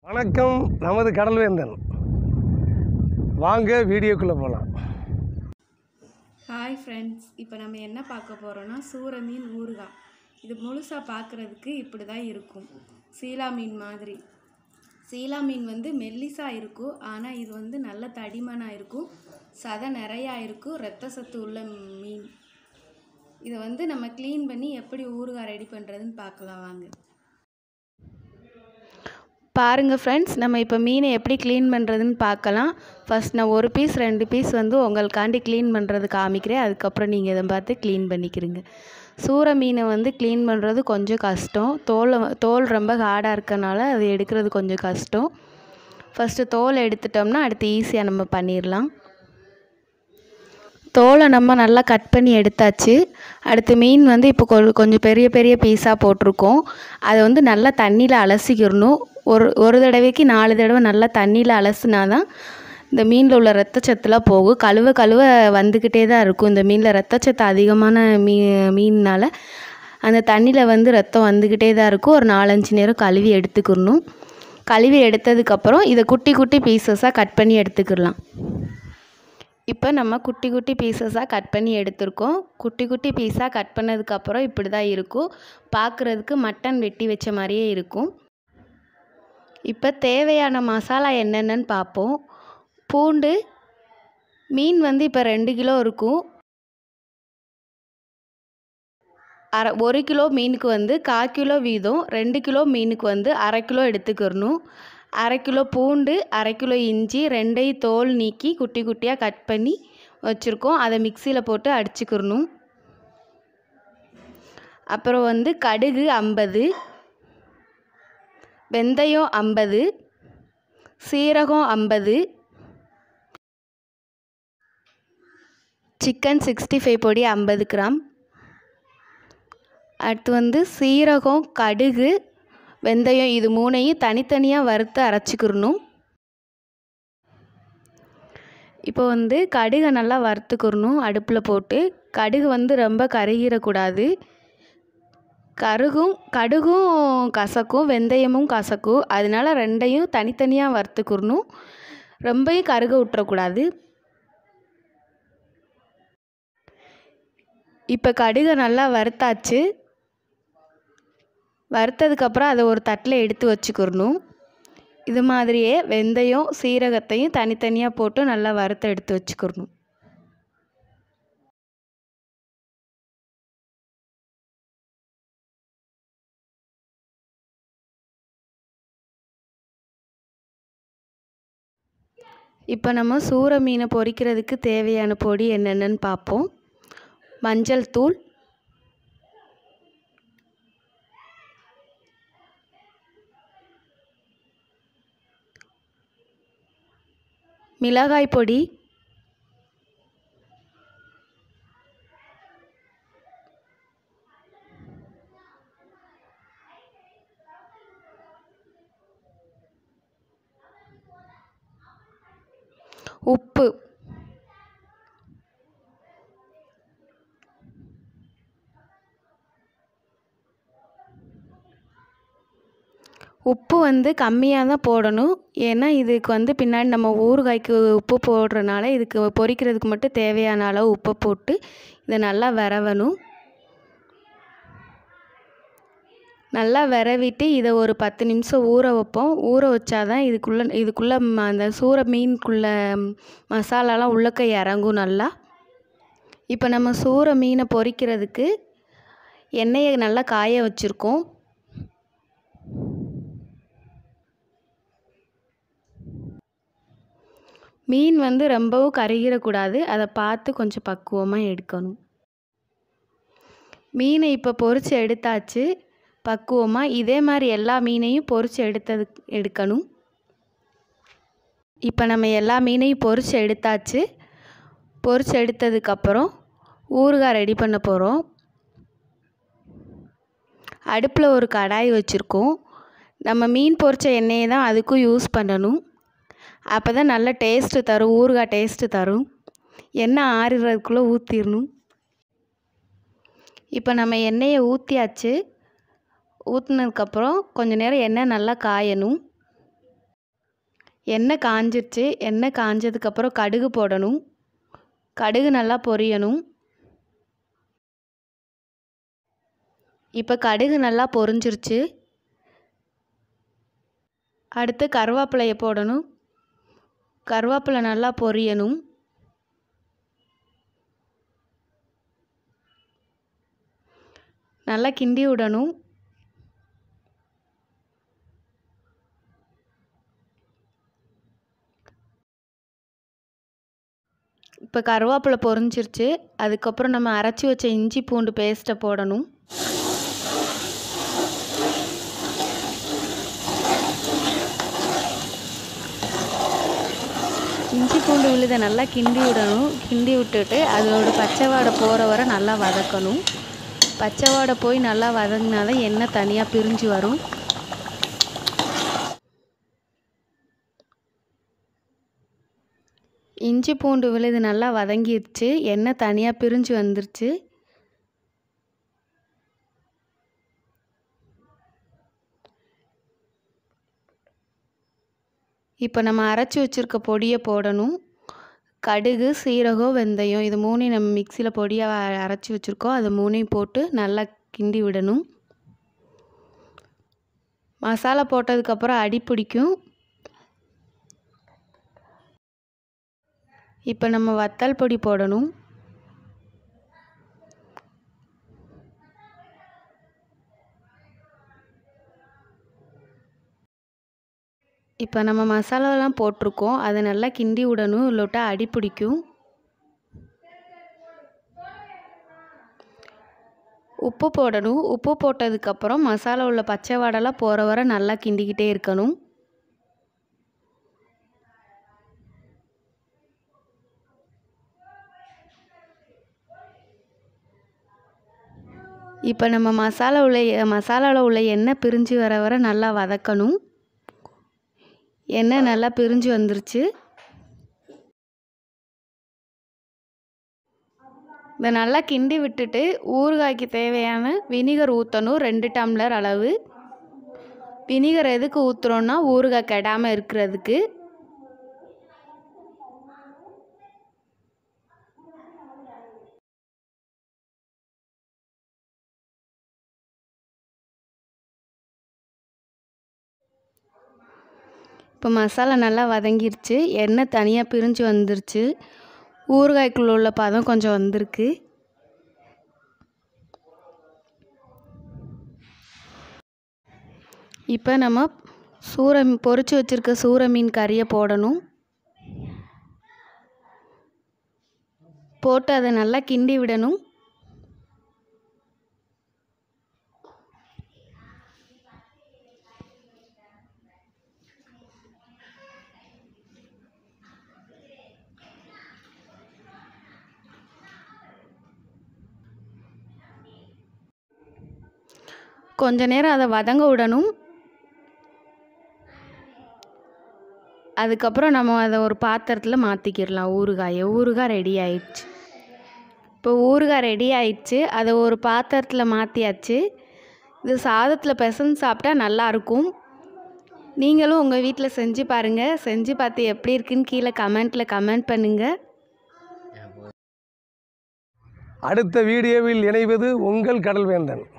வணக்கம் நமது கடல்வேந்தன் வாங்க வீடியோக்குள்ளே போகலாம் ஹாய் ஃப்ரெண்ட்ஸ் இப்போ நம்ம என்ன பார்க்க போகிறோன்னா சூர மீன் ஊறுகாய் இது முழுசாக பார்க்குறதுக்கு இப்படி தான் இருக்கும் சீலா மீன் மாதிரி சீலா மீன் வந்து மெல்லிசாக இருக்கும் ஆனால் இது வந்து நல்ல தடிமனாக இருக்கும் சதை நிறையா இருக்கும் ரத்த சத்து உள்ள மீன் இதை வந்து நம்ம க்ளீன் பண்ணி எப்படி ஊறுகாய் ரெடி பண்ணுறதுன்னு பார்க்கலாம் வாங்க பாருங்கள் ஃப்ரெண்ட்ஸ் நம்ம இப்போ மீனை எப்படி க்ளீன் பண்ணுறதுன்னு பார்க்கலாம் ஃபஸ்ட் நான் ஒரு பீஸ் ரெண்டு பீஸ் வந்து உங்களுக்காண்டி க்ளீன் பண்ணுறது காமிக்கிறேன் அதுக்கப்புறம் நீங்கள் இதை பார்த்து க்ளீன் பண்ணிக்கிறீங்க சூற மீனை வந்து க்ளீன் பண்ணுறது கொஞ்சம் கஷ்டம் தோல் தோல் ரொம்ப ஹார்டாக இருக்கனால அது எடுக்கிறது கொஞ்சம் கஷ்டம் ஃபஸ்ட்டு தோல் எடுத்துட்டோம்னா அடுத்து ஈஸியாக நம்ம பண்ணிடலாம் தோலை நம்ம நல்லா கட் பண்ணி எடுத்தாச்சு அடுத்து மீன் வந்து இப்போ கொ- கொஞ்சம் பெரிய பெரிய பீஸாக போட்டிருக்கோம் அதை வந்து நல்லா தண்ணியில் அலசிக்கிறணும் ஒரு ஒரு தடவைக்கு நாலு தடவை நல்லா தண்ணியில் அலசுனா தான் இந்த மீனில் உள்ள ரத்தச்சத்துலாம் போகும் கழுவ கழுவ வந்துக்கிட்டே தான் இருக்கும் இந்த மீனில் ரத்தச்சத்து அதிகமான மீ மீனால் அந்த தண்ணியில் வந்து ரத்தம் வந்துக்கிட்டே தான் இருக்கும் ஒரு நாலஞ்சு நேரம் கழுவி எடுத்துக்கிடணும் கழுவி எடுத்ததுக்கப்புறம் இதை குட்டி குட்டி பீசஸாக கட் பண்ணி எடுத்துக்கிடலாம் இப்போ நம்ம குட்டி குட்டி பீசஸாக கட் பண்ணி எடுத்திருக்கோம் குட்டி குட்டி பீஸாக கட் பண்ணதுக்கப்புறம் இப்படி தான் இருக்கும் பார்க்குறதுக்கு மட்டன் வெட்டி வச்ச மாதிரியே இருக்கும் இப்போ தேவையான மசாலா என்னென்னன்னு பார்ப்போம் பூண்டு மீன் வந்து இப்போ ரெண்டு கிலோ இருக்கும் அரை ஒரு கிலோ மீனுக்கு வந்து கால் கிலோ வீதம் ரெண்டு கிலோ மீனுக்கு வந்து அரை கிலோ எடுத்துக்கிறணும் அரை கிலோ பூண்டு அரை கிலோ இஞ்சி ரெண்டையும் தோல் நீக்கி குட்டி குட்டியாக கட் பண்ணி வச்சுருக்கோம் அதை மிக்சியில் போட்டு அடிச்சுக்கிறணும் அப்புறம் வந்து கடுகு ஐம்பது வெந்தயம் ஐம்பது சீரகம் ஐம்பது சிக்கன் சிக்ஸ்டி ஃபைவ் பொடி ஐம்பது கிராம் அடுத்து வந்து சீரகம் கடுகு வெந்தயம் இது மூணையும் தனித்தனியாக வறுத்து அரைச்சிக்கிறணும் இப்போ வந்து கடுகை நல்லா வறுத்துக்கிறணும் அடுப்பில் போட்டு கடுகு வந்து ரொம்ப கருகிடக்கூடாது கருகும் கடுகும் கசக்கும் வெந்தயமும் கசக்கும் அதனால ரெண்டையும் தனித்தனியாக வறுத்துக்கிறணும் ரொம்பவும் கருக விட்டுறக்கூடாது இப்போ கடுகை நல்லா வறுத்தாச்சு வறுத்ததுக்கப்புறம் அதை ஒரு தட்டில் எடுத்து வச்சுக்கிறணும் இது மாதிரியே வெந்தயம் சீரகத்தையும் தனித்தனியாக போட்டு நல்லா வறுத்து எடுத்து வச்சுக்கிறணும் இப்போ நம்ம சூற மீனை பொரிக்கிறதுக்கு தேவையான பொடி என்னென்னன்னு பார்ப்போம் மஞ்சள் தூள் மிளகாய் பொடி உப்பு உப்பு வந்து கம்மியாக தான் போடணும் ஏன்னா இதுக்கு வந்து பின்னாடி நம்ம ஊறுகாய்க்கு உப்பு போடுறனால இதுக்கு பொரிக்கிறதுக்கு மட்டும் தேவையான அளவு உப்பை போட்டு இதை நல்லா விரவணும் நல்லா விரவிட்டு இதை ஒரு பத்து நிமிஷம் ஊற வைப்போம் ஊற வச்சாதான் இதுக்குள்ளே இதுக்குள்ளே ம- அந்த சூற மீனுக்குள்ளே மசாலாலாம் உள்ளக்க இறங்கும் நல்லா இப்போ நம்ம சூற மீனை பொரிக்கிறதுக்கு எண்ணெயை நல்லா காய வச்சுருக்கோம் மீன் வந்து ரொம்பவும் கருகிடக்கூடாது அதை பார்த்து கொஞ்சம் பக்குவமாக எடுக்கணும் மீனை இப்போ பொரிச்சு எடுத்தாச்சு பக்குவமாக இதே மாதிரி எல்லா மீனையும் பொரிச்சு எடுத்தது எடுக்கணும் இப்போ நம்ம எல்லா மீனையும் பொரிச்சு எடுத்தாச்சு பொரிச்சு எடுத்ததுக்கப்புறம் ஊறுகாய் ரெடி பண்ண போகிறோம் அடுப்பில் ஒரு கடாய் வச்சுருக்கோம் நம்ம மீன் பொரிச்ச எண்ணெயை தான் அதுக்கும் யூஸ் பண்ணணும் அப்போ தான் நல்ல டேஸ்ட்டு தரும் ஊறுகாய் டேஸ்ட்டு தரும் எண்ணெய் ஆறுறதுக்குள்ளே ஊற்றிடணும் இப்போ நம்ம எண்ணெயை ஊற்றியாச்சு ஊற்றுனதுக்கப்புறம் கொஞ்ச நேரம் எண்ணெய் நல்லா காயணும் எண்ணெய் காஞ்சிருச்சு எண்ணெய் காஞ்சதுக்கப்புறம் கடுகு போடணும் கடுகு நல்லா பொரியணும் இப்போ கடுகு நல்லா பொரிஞ்சிருச்சு அடுத்து கருவேப்பிலையை போடணும் கருவேப்பிலை நல்லா பொரியணும் நல்லா கிண்டி விடணும் இப்போ கருவேப்பிலை பொரிஞ்சிருச்சு அதுக்கப்புறம் நம்ம அரைச்சி வச்ச இஞ்சி பூண்டு பேஸ்ட்டை போடணும் இஞ்சி பூண்டு விழுதை நல்லா கிண்டி விடணும் கிண்டி விட்டுட்டு அதோட பச்சை வாடை போகிற வரை நல்லா வதக்கணும் பச்சை வாடை போய் நல்லா வதங்கினா தான் எண்ணெய் தனியாக பிரிஞ்சு வரும் இஞ்சி பூண்டு விழுது நல்லா வதங்கிருச்சு எண்ணெய் தனியாக பிரிஞ்சு வந்துருச்சு இப்போ நம்ம அரைச்சி வச்சுருக்க பொடியை போடணும் கடுகு சீரகம் வெந்தயம் இது மூணையும் நம்ம மிக்சியில் பொடியாக அரைச்சி வச்சுருக்கோம் அது மூணையும் போட்டு நல்லா கிண்டி விடணும் மசாலா போட்டதுக்கப்புறம் அடி பிடிக்கும் இப்போ நம்ம வத்தல் பொடி போடணும் இப்போ நம்ம மசாலாலாம் போட்டிருக்கோம் அதை நல்லா கிண்டி விடணும் இல்லோட்டா அடி பிடிக்கும் உப்பு போடணும் உப்பு போட்டதுக்கப்புறம் மசாலா உள்ள பச்சை வாடெல்லாம் போகிற வரை நல்லா கிண்டிக்கிட்டே இருக்கணும் இப்போ நம்ம மசாலா உள்ள மசாலாவில் உள்ள எண்ணெய் பிரிஞ்சு வர வர நல்லா வதக்கணும் எண்ணெய் நல்லா பிரிஞ்சு வந்துருச்சு இதை நல்லா கிண்டி விட்டுட்டு ஊறுகாய்க்கு தேவையான வினிகர் ஊற்றணும் ரெண்டு டம்ளர் அளவு வினிகர் எதுக்கு ஊற்றுறோன்னா ஊறுகாய் கெடாமல் இருக்கிறதுக்கு இப்போ மசாலா நல்லா வதங்கிருச்சு எண்ணெய் தனியாக பிரிஞ்சு வந்துருச்சு ஊறுகாய்க்குள்ள உள்ள பதம் கொஞ்சம் வந்திருக்கு இப்போ நம்ம சூற பொரிச்சு வச்சுருக்க சூற மீன் கறியை போடணும் போட்டு அதை நல்லா கிண்டி விடணும் கொஞ்ச நேரம் அதை வதங்க விடணும் அதுக்கப்புறம் நம்ம அதை ஒரு பாத்திரத்தில் மாற்றிக்கிடலாம் ஊறுகாயை ஊறுகாய் ரெடி ஆயிடுச்சு இப்போ ஊறுகாய் ரெடி ஆயிடுச்சு அதை ஒரு பாத்திரத்தில் மாற்றியாச்சு இது சாதத்தில் பிசைஞ்சு சாப்பிட்டா நல்லாயிருக்கும் நீங்களும் உங்கள் வீட்டில் செஞ்சு பாருங்கள் செஞ்சு பார்த்து எப்படி இருக்குன்னு கீழே கமெண்ட்டில் கமெண்ட் பண்ணுங்கள் அடுத்த வீடியோவில் இணைவது உங்கள் கடல்வேந்தன்